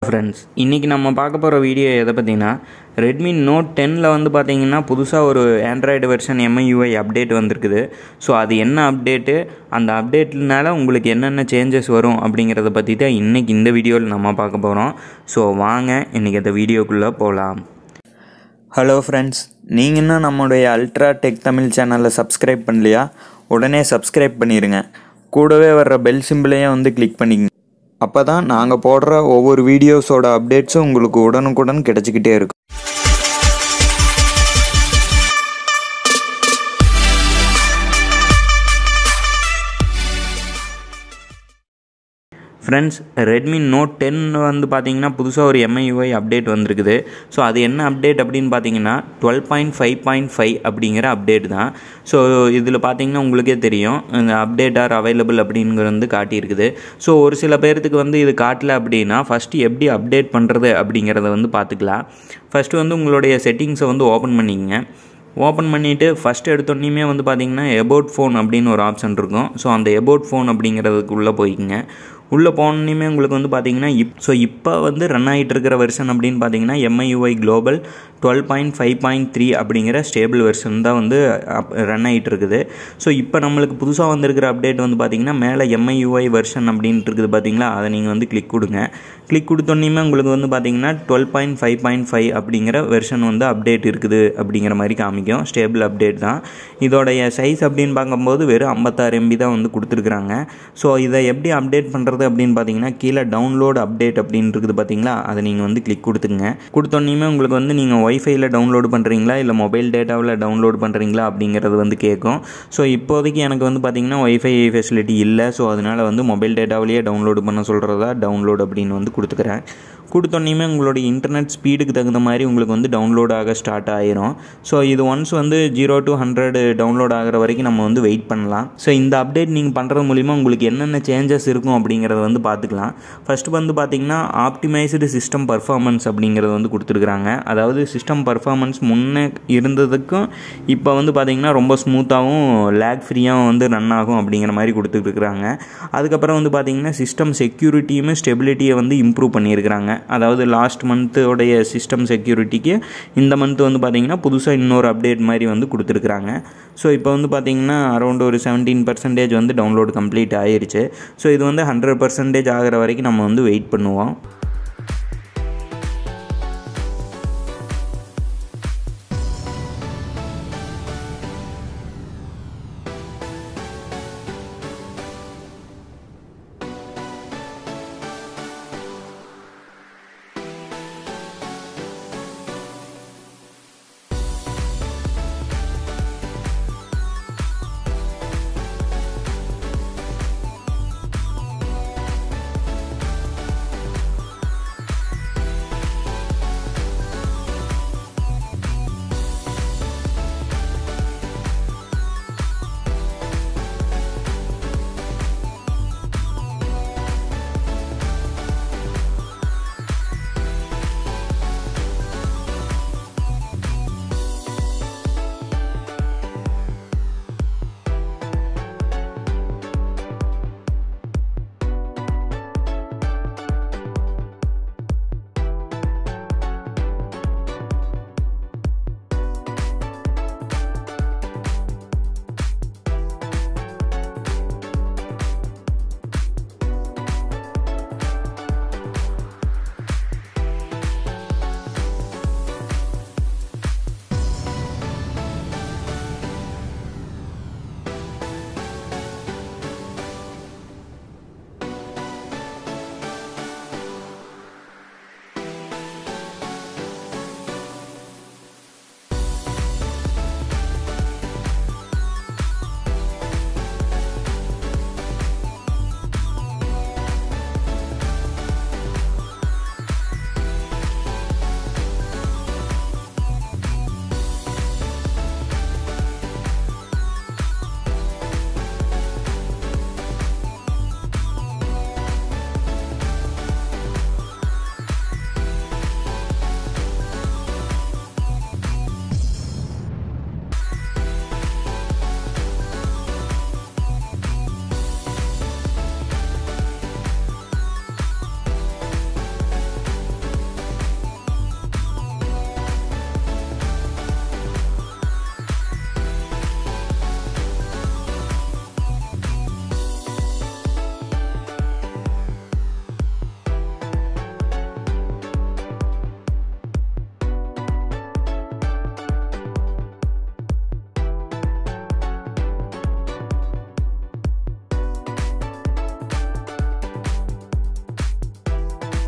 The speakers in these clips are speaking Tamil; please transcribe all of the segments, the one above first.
ஃப்ரெண்ட்ஸ் இன்றைக்கி நம்ம பார்க்க போகிற வீடியோ எதை பற்றினா ரெட்மி நோட் டென்னில் வந்து பார்த்தீங்கன்னா புதுசாக ஒரு ஆண்ட்ராய்டு வெர்ஷன் எம்ஐயூஐ அப்டேட் வந்திருக்குது ஸோ அது என்ன அப்டேட்டு அந்த அப்டேட்னால உங்களுக்கு என்னென்ன சேஞ்சஸ் வரும் அப்படிங்கிறத பற்றி தான் இன்றைக்கி இந்த வீடியோவில் நம்ம பார்க்க போகிறோம் ஸோ வாங்க இன்றைக்கி அந்த வீடியோக்குள்ளே போகலாம் ஹலோ ஃப்ரெண்ட்ஸ் நீங்கள் இன்னும் நம்முடைய அல்ட்ரா டெக் தமிழ் சேனலை சப்ஸ்கிரைப் பண்ணலையா உடனே சப்ஸ்கிரைப் பண்ணிடுங்க கூடவே வர்ற பெல் சிம்பிளையும் வந்து கிளிக் பண்ணிக்கங்க அப்போ தான் நாங்கள் போடுற ஒவ்வொரு வீடியோஸோட அப்டேட்ஸும் உங்களுக்கு உடனுக்குடன் கிடச்சிக்கிட்டே இருக்கும் ஃப்ரெண்ட்ஸ் ரெட்மி நோட் டென் வந்து பார்த்தீங்கன்னா புதுசாக ஒரு எம்ஐயூஐ அப்டேட் வந்திருக்குது ஸோ அது என்ன அப்டேட் அப்படின்னு பார்த்தீங்கன்னா twelve point five point five அப்படிங்கிற அப்டேட் தான் ஸோ இதில் பார்த்தீங்கன்னா உங்களுக்கே தெரியும் இந்த அப்டேட் ஆர் அவைலபிள் அப்படிங்கிறது வந்து காட்டியிருக்குது ஸோ ஒரு சில பேர்த்துக்கு வந்து இது காட்டல அப்படின்னா ஃபஸ்ட்டு எப்படி அப்டேட் பண்ணுறது அப்படிங்கிறத வந்து பார்த்துக்கலாம் ஃபஸ்ட்டு வந்து உங்களுடைய செட்டிங்ஸை வந்து ஓப்பன் பண்ணிக்கங்க ஓப்பன் பண்ணிவிட்டு ஃபஸ்ட் எடுத்தோடனே வந்து பார்த்தீங்கன்னா எபோட் ஃபோன் அப்படின்னு ஒரு ஆப்ஷன் இருக்கும் ஸோ அந்த எபோட் ஃபோன் அப்படிங்கிறதுக்குள்ளே போய்க்குங்க உள்ளே போனோன்னே உங்களுக்கு வந்து பார்த்தீங்கன்னா இப் ஸோ இப்போ வந்து ரன் ஆகிட்டு இருக்கிற வெர்ஷன் அப்படின்னு பார்த்தீங்கன்னா MIUI global twelve point five point three அப்படிங்கிற ஸ்டேபிள் வெர்ஷன் தான் வந்து ரன் ஆகிட்டு இருக்குது ஸோ இப்போ நம்மளுக்கு புதுசாக வந்திருக்கிற அப்டேட் வந்து பார்த்தீங்கன்னா மேலே எம்ஐயூஐ வெர்ஷன் அப்படின்ட்டு இருக்குது பார்த்தீங்களா அதை நீங்கள் வந்து கிளிக் கொடுங்க கிளிக் கொடுத்தோன்னே உங்களுக்கு வந்து பார்த்தீங்கன்னா twelve point five point five அப்படிங்கிற வெர்ஷன் வந்து அப்டேட் இருக்குது அப்படிங்கிற மாதிரி காமிக்கும் ஸ்டேபிள் அப்டேட் தான் இதோடைய சைஸ் அப்படின்னு பார்க்கும்போது வெறும் ஐம்பத்தாறு எம்பி தான் வந்து கொடுத்துருக்குறாங்க ஸோ இதை எப்படி அப்டேட் பண்ணுறது அப்படின்னு பார்த்தீங்கன்னா கீழே டவுன்லோட் அப்டேட் அப்படின்னு இருக்குது பார்த்தீங்களா அதை நீங்கள் வந்து கிளிக் கொடுத்துங்க கொடுத்தோன்னே உங்களுக்கு வந்து நீங்கள் ஒய்ஃபைல டவுன்லோடு பண்ணுறீங்களா இல்லை மொபைல் டேட்டாவில் டவுன்லோட் பண்ணுறீங்களா அப்படிங்கிறது வந்து கேட்கும் ஸோ இப்போதைக்கு எனக்கு வந்து பார்த்தீங்கன்னா ஒய்ஃபை ஃபெசிலிட்டி இல்லை ஸோ அதனால் வந்து மொபைல் டேட்டாவிலேயே டவுன்லோடு பண்ண சொல்கிறதா டவுன்லோட் அப்படின்னு வந்து கொடுத்துக்கிறேன் கொடுத்தோன்னே உங்களுடைய இன்டர்நெட் ஸ்பீடுக்கு தகுந்த மாதிரி உங்களுக்கு வந்து டவுன்லோட் ஆக ஸ்டார்ட் ஆயிரும் ஸோ இது ஒன்ஸ் வந்து ஜீரோ டு ஹண்ட்ரட் டவுன்லோட் ஆகிற வரைக்கும் நம்ம வந்து வெயிட் பண்ணலாம் ஸோ இந்த அப்டேட் நீங்கள் பண்ணுறது மூலிமா உங்களுக்கு என்னென்ன சேஞ்சஸ் இருக்கும் அப்படிங்கிறத வந்து பார்த்துக்கலாம் ஃபஸ்ட்டு வந்து பார்த்திங்கன்னா ஆப்டிமைஸ்டு சிஸ்டம் பர்ஃபார்மன்ஸ் அப்படிங்கிறது வந்து கொடுத்துருக்குறாங்க அதாவது சிஸ்டம் பர்ஃபார்மன்ஸ் முன்னே இருந்ததுக்கும் இப்போ வந்து பார்த்திங்கன்னா ரொம்ப ஸ்மூத்தாகவும் லேக் ஃப்ரீயாகவும் வந்து ரன் ஆகும் அப்படிங்கிற மாதிரி கொடுத்துருக்குறாங்க அதுக்கப்புறம் வந்து பார்த்திங்கன்னா சிஸ்டம் செக்யூரிட்டியுமே ஸ்டெபிலிட்டியை வந்து இம்ப்ரூவ் பண்ணியிருக்கிறாங்க அதாவது லாஸ்ட் மந்த்தோடைய சிஸ்டம் செக்யூரிட்டிக்கு இந்த மந்த் வந்து பார்த்திங்கன்னா புதுசாக இன்னொரு அப்டேட் மாதிரி வந்து கொடுத்துருக்குறாங்க ஸோ இப்போ வந்து பார்த்திங்கன்னா அரௌண்ட் ஒரு செவன்டீன் பர்சன்டேஜ் வந்து டவுன்லோட் கம்ப்ளீட் ஆயிருச்சு ஸோ இது வந்து ஹண்ட்ரட் பர்சன்டேஜ் ஆகிற வரைக்கும் நம்ம வந்து வெயிட் பண்ணுவோம்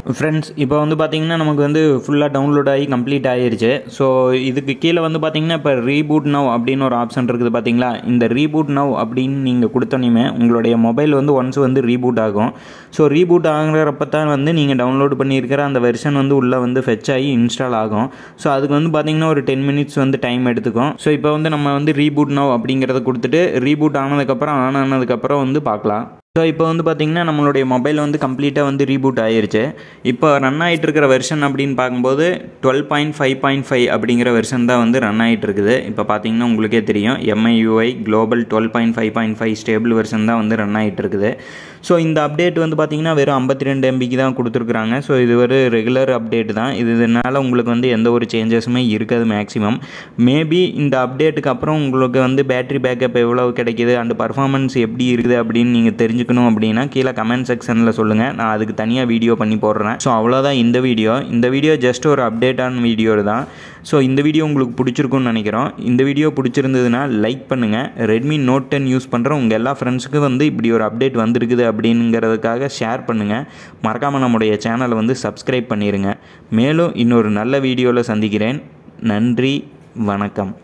ஃப்ரெண்ட்ஸ் இப்போ வந்து பார்த்தீங்கன்னா நமக்கு வந்து ஃபுல்லாக டவுன்லோட் ஆகி கம்ப்ளீட் ஆயிருச்சு ஸோ இதுக்கு கீழே வந்து பார்த்தீங்கன்னா இப்போ ரீபூட் நவ் அப்படின்னு ஒரு ஆப்ஷன் இருக்குது பார்த்தீங்களா இந்த ரீபூட் நவ் அப்படின்னு நீங்கள் கொடுத்தோன்னே உங்களுடைய மொபைல் வந்து ஒன்ஸ் வந்து ரீபூட் ஆகும் ஸோ ரீபூட் ஆகிறப்ப தான் வந்து நீங்கள் டவுன்லோட் பண்ணியிருக்கிற அந்த வெர்ஷன் வந்து உள்ளே வந்து ஃபெச் ஆகி இன்ஸ்டால் ஆகும் ஸோ அதுக்கு வந்து பார்த்தீங்கன்னா ஒரு டென் மினிட்ஸ் வந்து டைம் எடுத்துக்கும் ஸோ இப்போ வந்து நம்ம வந்து ரீபூட் நவ் அப்படிங்கிறத கொடுத்துட்டு ரீபூட் ஆனதுக்கப்புறம் ஆன் ஆனதுக்கப்புறம் வந்து பார்க்கலாம் ஸோ இப்போ வந்து பார்த்திங்கன்னா நம்மளுடைய மொபைல் வந்து கம்ப்ளீட்டாக வந்து ரீபூட் ஆயிருச்சு இப்போ ரன் ஆகிட்டு இருக்கிற வெர்ஷன் அப்படின்னு பார்க்கும்போது twelve point five point five அப்படிங்கிற வெர்ஷன் தான் வந்து ரன் ஆகிட்டு இருக்குது இப்போ பார்த்தீங்கன்னா உங்களுக்கே தெரியும் MIUI global twelve point five point five stable version தான் வந்து ரன் ஆகிட்டு இருக்குது ஸோ இந்த அப்டேட் வந்து பார்த்திங்கன்னா வெறும் ஐம்பத்தி ரெண்டு எம்பிக்கு தான் கொடுத்துருக்குறாங்க ஸோ இது ஒரு ரெகுலர் அப்டேட் தான் இது இதனால் உங்களுக்கு வந்து எந்த ஒரு சேஞ்சஸுமே இருக்காது மேக்ஸிமம் மேபி இந்த அப்டேட்டுக்கு அப்புறம் உங்களுக்கு வந்து பேட்டரி பேக்கப் எவ்வளோ கிடைக்கிது அண்ட் பர்ஃபார்மன்ஸ் எப்படி இருக்குது அப்படின்னு நீங்கள் தெரிஞ்சுக்கணும் அப்படின்னா கீழே கமெண்ட் செக்ஷனில் சொல்லுங்கள் நான் அதுக்கு தனியாக வீடியோ பண்ணி போடுறேன் ஸோ அவ்வளோதான் இந்த வீடியோ இந்த வீடியோ ஜஸ்ட் ஒரு அப்டேட்டான வீடியோ தான் ஸோ இந்த வீடியோ உங்களுக்கு பிடிச்சிருக்குன்னு நினைக்கிறோம் இந்த வீடியோ பிடிச்சிருந்ததுன்னா லைக் பண்ணுங்கள் ரெட்மி நோட் டென் யூஸ் பண்ணுற உங்கள் எல்லா ஃப்ரெண்ட்ஸுக்கும் வந்து இப்படி ஒரு அப்டேட் வந்திருக்குது அப்படிங்கிறதுக்காக ஷேர் பண்ணுங்கள் மறக்காமல் நம்முடைய சேனலை வந்து சப்ஸ்கிரைப் பண்ணிடுங்க மேலும் இன்னொரு நல்ல வீடியோவில் சந்திக்கிறேன் நன்றி வணக்கம்